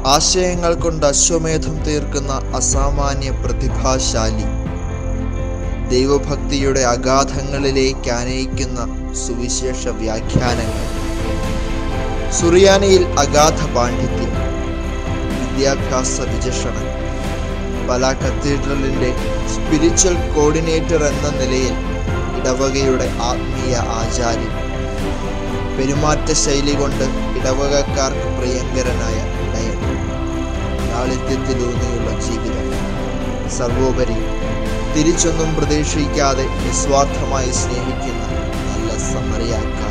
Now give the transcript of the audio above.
ആശയങ്ങൾ കൊണ്ട് അശ്വമേധം തീർക്കുന്ന അസാമാന്യ പ്രതിഭാശാലി ദൈവഭക്തിയുടെ അഗാധങ്ങളിലേക്ക് ആനയിക്കുന്ന സുവിശേഷ വ്യാഖ്യാനങ്ങൾ സുറിയാനിയിൽ അഗാധ പാണ്ഡിത്യം വിദ്യാഭ്യാസ വിചക്ഷണൻ പല കത്തീഡ്രലിന്റെ സ്പിരിച്വൽ കോർഡിനേറ്റർ എന്ന നിലയിൽ ഇടവകയുടെ ആത്മീയ ആചാര്യൻ പെരുമാറ്റ ശൈലി കൊണ്ട് ഇടവകക്കാർക്ക് പ്രിയങ്കരനായ ഇടയൻ ലാളിത്യത്തിലൂന്നിയുള്ള ജീവിതം സർവോപരി തിരിച്ചൊന്നും പ്രതീക്ഷിക്കാതെ നിസ്വാർത്ഥമായി സ്നേഹിക്കുന്ന നല്ല സമറിയാക്ക